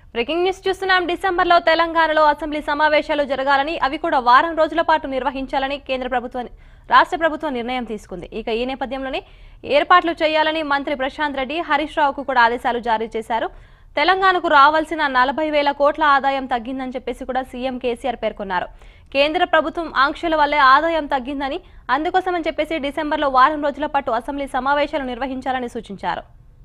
breaking news చూస్తున్నాం డిసెంబర్లో తెలంగాణలో అసెంబ్లీ సమావేశాలు జరగాలని అవి కూడా వారం రోజుల పాటు నిర్వహించాలని కేంద్ర ప్రభుత్వం రాష్ట్ర ప్రభుత్వం నిర్ణయం తీసుకుంది ఇక ఈ నేపథ్యంలోనే ఏర్పాట్లు చేయాలని మంత్రి ప్రశాంత్ రెడ్డి హరీష్ రావుకు కూడా ఆదేశాలు జారీ చేశారు తెలంగాణకు రావాల్సిన నలభై వేల కోట్ల ఆదాయం తగ్గిందని చెప్పేసి కూడా సీఎం కేసీఆర్ పేర్కొన్నారు కేంద్ర ప్రభుత్వం ఆంక్షల వల్లే ఆదాయం తగ్గిందని అందుకోసమని చెప్పేసి డిసెంబర్లో వారం రోజుల పాటు అసెంబ్లీ సమావేశాలు నిర్వహించాలని సూచించారు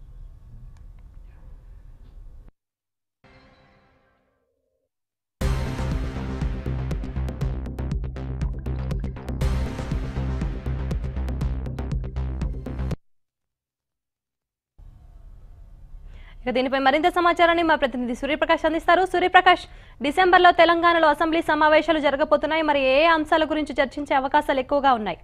ఇక దీనిపై మరింత సమాచారాన్ని మా ప్రతినిధి సూర్యప్రకాష్ అందిస్తారు సూర్యప్రకాష్ డిసెంబర్లో తెలంగాణలో అసెంబ్లీ సమావేశాలు జరగబోతున్నాయి మరి ఏ అంశాల గురించి చర్చించే అవకాశాలు ఎక్కువగా ఉన్నాయి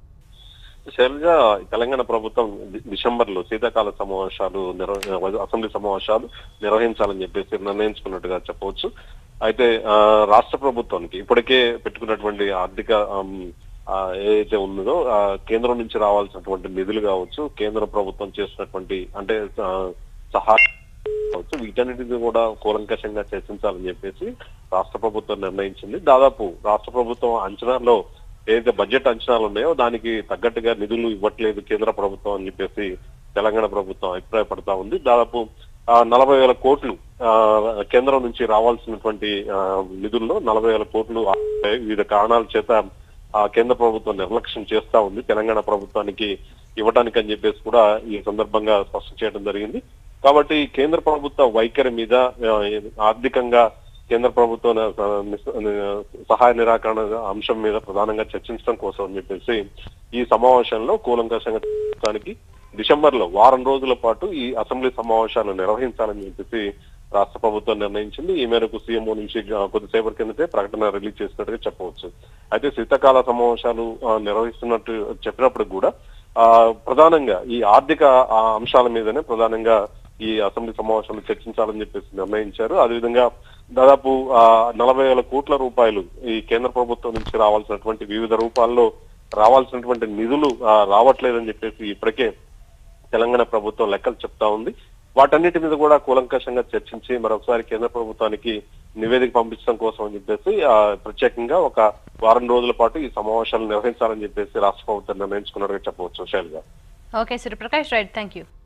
శైలజ తెలంగాణ ప్రభుత్వం డి- డిసెంబర్ లో శీతాకాల సమావేశాలు నిర్వ- అసెంబ్లీ సమావేశాలు నిర్వహించాలని చెప్పేసి నిర్ణయించుకున్నట్టుగా చెప్పవచ్చు అయితే ఆ, రాష్ట్ర ప్రభుత్వానికి ఇప్పటికే పెట్టుకున్నటువంటి ఆర్థిక ఆమ్, ఆ, ఏదైతే ఉన్నదో ఆ, కేంద్రం నుంచి రావాల్సినటువంటి నిధులు కావచ్చు కేంద్ర ప్రభుత్వం చేసినటువంటి అంటే ఆ, సహాయ కావచ్చు వీటన్నిటిని కూడా కూలంకషంగా చర్చించాలని చెప్పేసి రాష్ట్ర ప్రభుత్వం నిర్ణయించింది దాదాపు రాష్ట్ర ప్రభుత్వం అంచనాలో ఏదైతే బడ్జెట్ అంచనాలు ఉన్నాయో దానికి తగ్గట్టుగా నిధులు ఇవ్వట్లేదు కేంద్ర ప్రభుత్వం అని చెప్పేసి తెలంగాణ ప్రభుత్వం అభిప్రాయపడతా ఉంది దాదాపు ఆ, నలభై వేల కోట్లు ఆ, కేంద్రం నుంచి రావాల్సినటువంటి ఆ, నిధుల్లో నలభై వేల కోట్లు ఆ, వివిధ కారణాల చేత ఆ కేంద్ర ప్రభుత్వం నిర్లక్ష్యం చేస్తా ఉంది తెలంగాణ ప్రభుత్వానికి ఇవ్వడానికి అని చెప్పేసి కూడా ఈ సందర్భంగా స్పష్టం చేయడం జరిగింది కాబట్టి కేంద్ర ప్రభుత్వ వైఖరి మీద ఆ, ఆర్థికంగా కేంద్ర ప్రభుత్వం ఆ, నిస్- సహాయ నిరాకరణ అంశం మీద ప్రధానంగా చర్చించడం కోసం అని చెప్పేసి ఈ సమావేశంలో కూలంకషంగా చర్చించడానికి డిసెంబర్ లో వారం రోజుల పాటు ఈ అసెంబ్లీ సమావేశాలు నిర్వహించాలని చెప్పేసి రాష్ట్ర ప్రభుత్వం నిర్ణయించింది ఈ మేరకు సీఎంఓ నుంచి ఆ, కొద్దిసేపటి కిందటే ప్రకటన రిలీజ్ చేసినట్టుగా చెప్పవచ్చు అయితే శీతాకాల సమావేశాలు ఆ, నిర్వహిస్తున్నట్టు చెప్పినప్పుడు కూడా ఆ ప్రధానంగా ఈ ఆర్థిక ఆ, అంశాల మీదనే ప్రధానంగా ఈ అసెంబ్లీ సమావేశంలో చర్చించాలని చెప్పేసి నిర్ణయించారు అదేవిధంగా దాదాపు ఆ, నలభై వేల కోట్ల రూపాయలు ఈ కేంద్ర ప్రభుత్వం నుంచి రావాల్సినటువంటి వివిధ రూపాల్లో రావాల్సినటువంటి నిధులు ఆ, రావట్లేదని చెప్పేసి ఇప్పటికే తెలంగాణ ప్రభుత్వం లెక్కలు చెప్తా ఉంది వాటన్నిటి మీద కూడా కూలంకషంగా చర్చించి మరొకసారి కేంద్ర ప్రభుత్వానికి నివేదిక పంపించడం కోసం అని చెప్పేసి ఆ, ప్రత్యేకంగా ఒక వారం రోజుల పాటు ఈ సమావేశాలు నిర్వహించాలని చెప్పేసి రాష్ట్ర ప్రభుత్వం నిర్ణయించుకున్నట్టుగా చెప్పవచ్చు Sailaja okay Suryaprakash right thank you